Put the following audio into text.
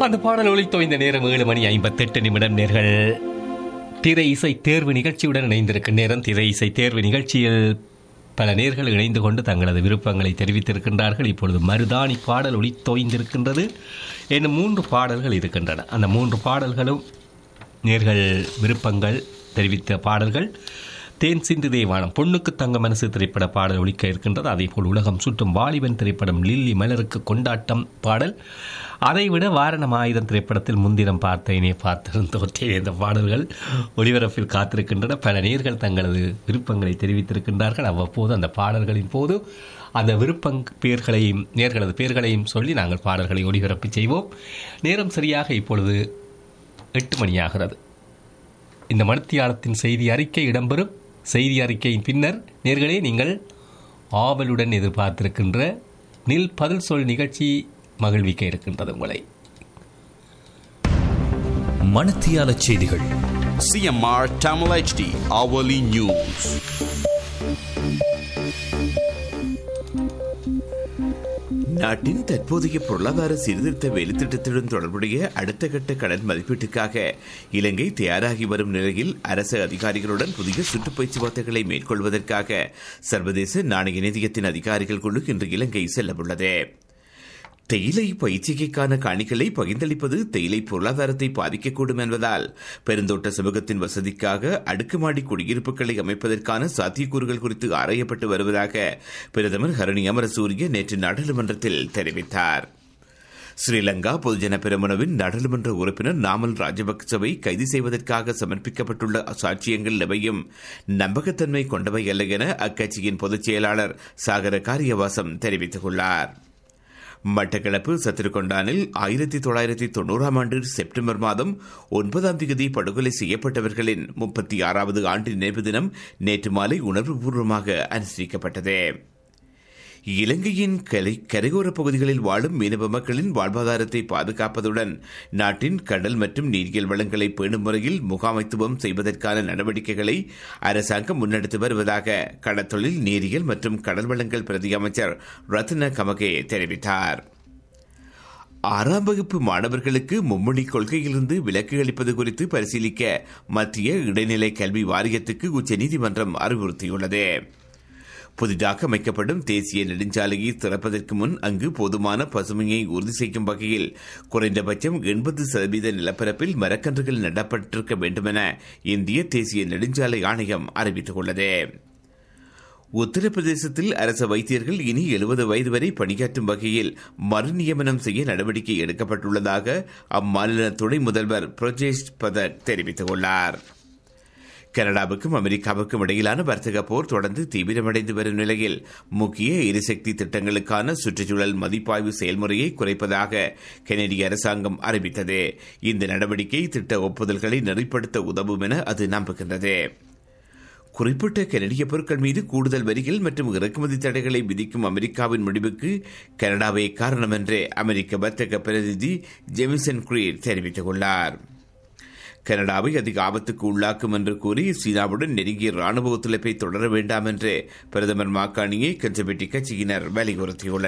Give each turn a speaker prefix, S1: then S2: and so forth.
S1: அந்த பாடல் ஒளித்தோய்ந்த நேரம் ஏழு மணி ஐம்பத்தெட்டு நிமிடம் நேர்கள் திரை இசை தேர்வு நிகழ்ச்சியுடன் இணைந்திருக்கும் நேரம் திரை இசை தேர்வு நிகழ்ச்சியில் பல நேர்கள் இணைந்து கொண்டு தங்களது விருப்பங்களை தெரிவித்திருக்கின்றார்கள் இப்பொழுது மருதாணி பாடல் ஒளித்தோய்ந்திருக்கின்றது என்னும் மூன்று பாடல்கள் இருக்கின்றன அந்த மூன்று பாடல்களும் நேர்கள் விருப்பங்கள் தெரிவித்த பாடல்கள் தேன் சிந்து தேவானம் பொண்ணுக்கு தங்க மனசு திரைப்பட பாடல் ஒலிக்க இருக்கின்றது அதேபோல் உலகம் சுற்றும் வாலிபன் திரைப்படம் லில்லி மலருக்கு கொண்டாட்டம் பாடல் அதைவிட வாரணம் ஆயுதம் திரைப்படத்தில் முன்தினம் பார்த்தேனே பார்த்திருந்தோற்றேன் இந்த பாடல்கள் ஒளிபரப்பில் காத்திருக்கின்றன பல நேர்கள் தங்களது விருப்பங்களை தெரிவித்திருக்கின்றார்கள் அவ்வப்போது அந்த பாடல்களின் போது அந்த விருப்பங் பேர்களையும் நேர்களது பேர்களையும் சொல்லி நாங்கள் பாடல்களை ஒளிபரப்பு செய்வோம் நேரம் சரியாக இப்பொழுது எட்டு மணியாகிறது இந்த மணித்தியாலத்தின் செய்தி அறிக்கை இடம்பெறும் செய்தி அறிக்கையின் பின்னர் நேர்களே நீங்கள் ஆவலுடன் எதிர்பார்த்திருக்கின்ற நில் பதில் சொல் நிகழ்ச்சி மகிழ்விக்க இருக்கின்றது உங்களை
S2: மணத்தியால செய்திகள்
S3: CMR Tamil HD Hourly News. நாட்டின் தற்போதைய பொருளாதார சீர்திருத்த வேலைத்திட்டத்துடன் தொடர்புடைய அடுத்த கட்ட கடன் மதிப்பீட்டுக்காக இலங்கை தயாராகி வரும் நிலையில் அரசு அதிகாரிகளுடன் புதிய சுற்றுப் பேச்சுவார்த்தைகளை மேற்கொள்வதற்காக சர்வதேச நாணய நிதியத்தின் அதிகாரிகள் குழு இன்று இலங்கை செல்லவுள்ளது தேயிலை பயிற்சிகைக்கான காணிகளை பகிர்ந்தளிப்பது தேயிலை பொருளாதாரத்தை பாதிக்கக்கூடும் என்பதால் பெருந்தோட்ட சமூகத்தின் வசதிக்காக அடுக்குமாடி குடியிருப்புகளை அமைப்பதற்கான சாத்தியக்கூறுகள் குறித்து ஆராயப்பட்டு வருவதாக பிரதமர் ஹரணி அமரசூரிய நேற்று நாடாளுமன்றத்தில் தெரிவித்தார் ஸ்ரீலங்கா பொதுஜன பெருமனவின் நாடாளுமன்ற உறுப்பினர் நாமல் ராஜபக்சவை கைது செய்வதற்காக சமர்ப்பிக்கப்பட்டுள்ள சாட்சியங்கள் எவையும் நம்பகத்தன்மை கொண்டவை அல்ல என அக்கட்சியின் பொதுச் செயலாளர் சாகர காரியவாசம் தெரிவித்துள்ளார் மட்டக்களப்பு சத்திருக்கொண்டானில் ஆயிரத்தி தொள்ளாயிரத்தி தொண்ணூறாம் ஆண்டு செப்டம்பர் மாதம் ஒன்பதாம் தேதி படுகொலை செய்யப்பட்டவர்களின் முப்பத்தி ஆறாவது ஆண்டு நினைவு தினம் நேற்று மாலை உணர்வுபூர்வமாக அனுசரிக்கப்பட்டது இலங்கையின் கரை கரையோர பகுதிகளில் வாழும் மீனவ மக்களின் வாழ்வாதாரத்தை பாதுகாப்பதுடன் நாட்டின் கடல் மற்றும் நீரியல் வளங்களை பேணும் முறையில் முகாமைத்துவம் செய்வதற்கான நடவடிக்கைகளை அரசாங்கம் முன்னெடுத்து வருவதாக கடற்தொழில் நீரியல் மற்றும் கடல் வளங்கள் பிரதி அமைச்சர் ரத்ன கமகே தெரிவித்தார் ஆறாம் வகுப்பு மாணவர்களுக்கு மும்மொழி கொள்கையிலிருந்து விலக்கு அளிப்பது குறித்து பரிசீலிக்க மத்திய இடைநிலை கல்வி வாரியத்துக்கு உச்சநீதிமன்றம் அறிவுறுத்தியுள்ளது புதிதாக அமைக்கப்படும் தேசிய நெடுஞ்சாலையை திறப்பதற்கு முன் அங்கு போதுமான பசுமையை உறுதி செய்யும் வகையில் குறைந்தபட்சம் எண்பது சதவீத நிலப்பரப்பில் மரக்கன்றுகள் நடப்பட்டிருக்க வேண்டுமென இந்திய தேசிய நெடுஞ்சாலை ஆணையம் அறிவித்துள்ளது உத்தரப்பிரதேசத்தில் அரசு வைத்தியர்கள் இனி எழுபது வயது வரை பணியாற்றும் வகையில் மறுநியமனம் செய்ய நடவடிக்கை எடுக்கப்பட்டுள்ளதாக அம்மாநில துணை முதல்வர் பிரஜேஷ் பதக் தெரிவித்துள்ளார் கனடாவுக்கும் அமெரிக்காவுக்கும் இடையிலான வர்த்தக போர் தொடர்ந்து தீவிரமடைந்து வரும் நிலையில் முக்கிய எரிசக்தி திட்டங்களுக்கான சுற்றுச்சூழல் மதிப்பாய்வு செயல்முறையை குறைப்பதாக கெனடிய அரசாங்கம் அறிவித்தது இந்த நடவடிக்கை திட்ட ஒப்புதல்களை நெறிப்படுத்த உதவும் என அது நம்புகின்றது குறிப்பிட்ட கனடிய பொருட்கள் மீது கூடுதல் வரிகள் மற்றும் இறக்குமதி தடைகளை விதிக்கும் அமெரிக்காவின் முடிவுக்கு கனடாவே காரணம் என்று அமெரிக்க வர்த்தக பிரதிநிதி ஜெமிசன் கிரீர் தெரிவித்துள்ளார் கனடாவை அதிக ஆபத்துக்கு உள்ளாக்கும் என்று கூறி சீனாவுடன் நெருங்கிய ராணுவ ஒத்துழைப்பை தொடர வேண்டாம் என்று பிரதமர் மாக்காணியை கன்சர்வேட்டிவ் கட்சியினர் வலியுறுத்தியுள்ளனர்